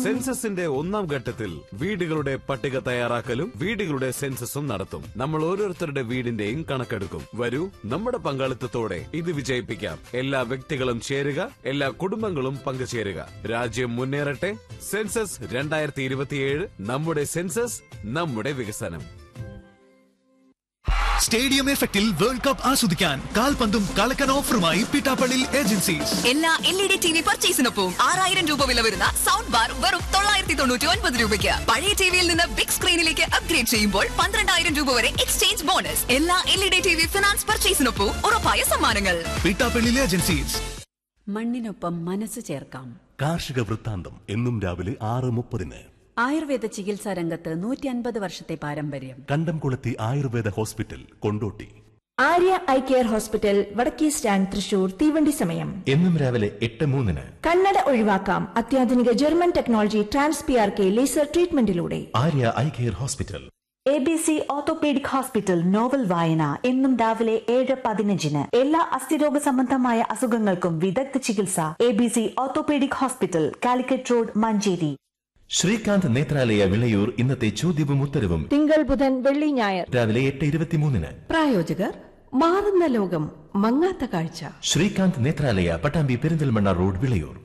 സെൻസസിന്റെ ഒന്നാം ഘട്ടത്തിൽ വീടുകളുടെ പട്ടിക തയ്യാറാക്കലും വീടുകളുടെ സെൻസസും നടത്തും നമ്മൾ ഓരോരുത്തരുടെ വീടിന്റെയും കണക്കെടുക്കും വരൂ നമ്മുടെ പങ്കാളിത്തത്തോടെ ഇത് വിജയിപ്പിക്കാം എല്ലാ വ്യക്തികളും ചേരുക എല്ലാ കുടുംബങ്ങളും പങ്കുചേരുക രാജ്യം മുന്നേറട്ടെ സെൻസസ് രണ്ടായിരത്തി ഇരുപത്തിയേഴ് നമ്മുടെ സെൻസസ് നമ്മുടെ വികസനം സ്റ്റേഡിയം എഫക്റ്റിൽ വേൾഡ് കപ്പ് ആസ്വദിക്കാൻ കാൽപന്തും കളക്കൻ ഓഫറുമായി പിട്ടാപ്പള്ളി ഏജൻസീസ് എല്ലാ L E D T V പർച്ചേസിനൊപ്പം ആറായിരം രൂപ വില വരുന്ന സൗണ്ട് ബാർ വെറും തൊള്ളായിരത്തി തൊണ്ണൂറ്റി ഒൻപത് രൂപയ്ക്ക് പഴയ ടിവിയിൽ നിന്ന് ബിഗ് സ്ക്രീനിലേക്ക് അപ്ഗ്രേഡ് ചെയ്യുമ്പോൾ പന്ത്രണ്ടായിരം രൂപ വരെ എക്സ്ചേഞ്ച് ബോണസ് എല്ലാ L E D T V finance പർച്ചേസിനൊപ്പം ഉറപ്പായ സമ്മാനങ്ങൾ പിട്ടാപ്പള്ളി ഏജൻസീസ് മണ്ണിനൊപ്പം മനസ്സ് ചേർക്കാം കാർഷിക വൃത്താന്തം എന്നും രാവിലെ ആറ് മുപ്പതിന് ആയുർവേദ ചികിത്സാ രംഗത്ത് നൂറ്റി അൻപത് വർഷത്തെ പാരമ്പര്യം Kandamkulathy Ayurveda hospital Kondotty Arya eye care hospital വടക്കേ സ്റ്റാൻഡ് തൃശൂർ തീവണ്ടി സമയം എന്നും രാവിലെ എട്ട് മൂന്നിന് കണ്ണട ഒഴിവാക്കാം അത്യാധുനിക German technology trans P R K laser ട്രീറ്റ്മെന്റിലൂടെ Arya eye care hospital A B C orthopaedic hospital novel വായന എന്നും രാവിലെ ഏഴ് പതിനഞ്ചിന് എല്ലാ അസ്ഥിരോഗ സംബന്ധമായ അസുഖങ്ങൾക്കും വിദഗ്ധ ചികിത്സ A B C orthopaedic hospital Calicut road Manjeri Srikanth Netralaya Vilayur ഇന്നത്തെ ചോദ്യവും ഉത്തരവും തിങ്കൾ ബുധൻ വെള്ളി ഞായർ രാവിലെ എട്ട് ഇരുപത്തിമൂന്നിന് പ്രായോജകർ മാറുന്ന ലോകം മങ്ങാത്ത കാഴ്ച ശ്രീകാന്ത് നേത്രാലയ പട്ടാമ്പി പെരിന്തൽമണ്ണ റോഡ് വിളയൂർ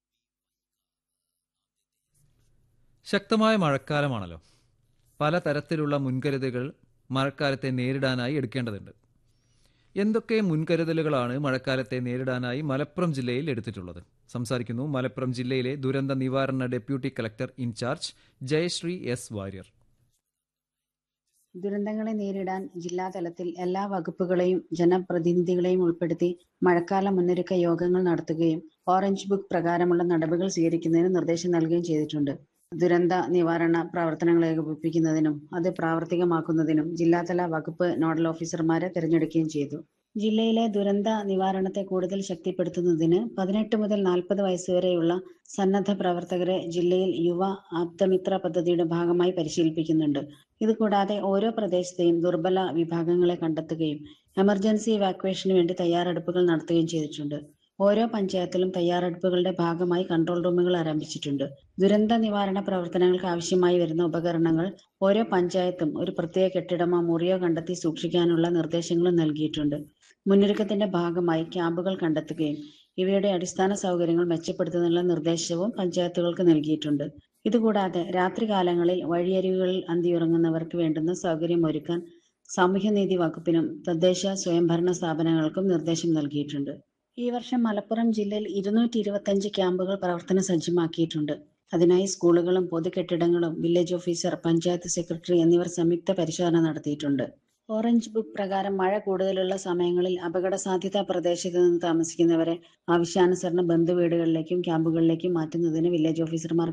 ശക്തമായ മഴക്കാലമാണല്ലോ പലതരത്തിലുള്ള മുൻകരുതലുകൾ മഴക്കാലത്തെ നേരിടാനായി എടുക്കേണ്ടതുണ്ട് എന്തൊക്കെ മുൻകരുതലുകളാണ് മഴക്കാലത്തെ നേരിടാനായി മലപ്പുറം ജില്ലയിൽ എടുത്തിട്ടുള്ളത് സംസാരിക്കുന്നു മലപ്പുറം ജില്ലയിലെ ദുരന്ത നിവാരണ deputy collector in charge Jayashree S Warrier ദുരന്തങ്ങളെ നേരിടാൻ ജില്ലാതലത്തിൽ എല്ലാ വകുപ്പുകളെയും ജനപ്രതിനിധികളെയും ഉൾപ്പെടുത്തി മഴക്കാല മുന്നൊരുക്ക യോഗങ്ങൾ നടത്തുകയും ഓറഞ്ച് ബുക്ക് പ്രകാരമുള്ള നടപടികൾ സ്വീകരിക്കുന്നതിന് നിർദ്ദേശം നൽകുകയും ചെയ്തിട്ടുണ്ട് ദുരന്ത നിവാരണ പ്രവർത്തനങ്ങൾ ഏകോപിപ്പിക്കുന്നതിനും അത് പ്രാവർത്തികമാക്കുന്നതിനും ജില്ലാതല വകുപ്പ് നോഡൽ ഓഫീസർമാരെ തിരഞ്ഞെടുക്കുകയും ചെയ്തു ജില്ലയിലെ ദുരന്ത നിവാരണത്തെ കൂടുതൽ ശക്തിപ്പെടുത്തുന്നതിന് പതിനെട്ട് മുതൽ നാൽപ്പത് വയസ്സുവരെയുള്ള സന്നദ്ധ പ്രവർത്തകരെ ജില്ലയിൽ യുവ ആപ്തമിത്ര പദ്ധതിയുടെ ഭാഗമായി പരിശീലിപ്പിക്കുന്നുണ്ട് ഇതുകൂടാതെ ഓരോ പ്രദേശത്തെയും ദുർബല വിഭാഗങ്ങളെ കണ്ടെത്തുകയും എമർജൻസി ഇവാക്വേഷന് വേണ്ടി തയ്യാറെടുപ്പുകൾ നടത്തുകയും ചെയ്തിട്ടുണ്ട് ഓരോ പഞ്ചായത്തിലും തയ്യാറെടുപ്പുകളുടെ ഭാഗമായി കൺട്രോൾ റൂമുകൾ ആരംഭിച്ചിട്ടുണ്ട് ദുരന്ത നിവാരണ പ്രവർത്തനങ്ങൾക്ക് ആവശ്യമായി വരുന്ന ഉപകരണങ്ങൾ ഓരോ പഞ്ചായത്തും ഒരു പ്രത്യേക കെട്ടിടമോ മുറിയോ കണ്ടെത്തി സൂക്ഷിക്കാനുള്ള നിർദ്ദേശങ്ങളും നൽകിയിട്ടുണ്ട് മുന്നൊരുക്കത്തിന്റെ ഭാഗമായി ക്യാമ്പുകൾ കണ്ടെത്തുകയും ഇവയുടെ അടിസ്ഥാന സൗകര്യങ്ങൾ മെച്ചപ്പെടുത്തുന്നതിനുള്ള നിർദ്ദേശവും പഞ്ചായത്തുകൾക്ക് നൽകിയിട്ടുണ്ട് ഇതുകൂടാതെ രാത്രികാലങ്ങളിൽ വഴിയരികുകളിൽ അന്തിയുറങ്ങുന്നവർക്ക് വേണ്ടുന്ന സൗകര്യം ഒരുക്കാൻ സാമൂഹ്യനീതി വകുപ്പിനും തദ്ദേശ സ്വയംഭരണ സ്ഥാപനങ്ങൾക്കും നിർദ്ദേശം നൽകിയിട്ടുണ്ട് ഈ വർഷം മലപ്പുറം ജില്ലയിൽ ഇരുന്നൂറ്റി ഇരുപത്തഞ്ച് ക്യാമ്പുകൾ പ്രവർത്തന സജ്ജമാക്കിയിട്ടുണ്ട് അതിനായി സ്കൂളുകളും പൊതുകെട്ടിടങ്ങളും വില്ലേജ് ഓഫീസർ പഞ്ചായത്ത് സെക്രട്ടറി എന്നിവർ സംയുക്ത പരിശോധന നടത്തിയിട്ടുണ്ട് ഓറഞ്ച് ബുക്ക് പ്രകാരം മഴ കൂടുതലുള്ള സമയങ്ങളിൽ അപകട സാധ്യതാ പ്രദേശത്ത് നിന്ന് താമസിക്കുന്നവരെ ആവശ്യാനുസരണം ബന്ധുവീടുകളിലേക്കും ക്യാമ്പുകളിലേക്കും മാറ്റുന്നതിന് വില്ലേജ് ഓഫീസർമാർ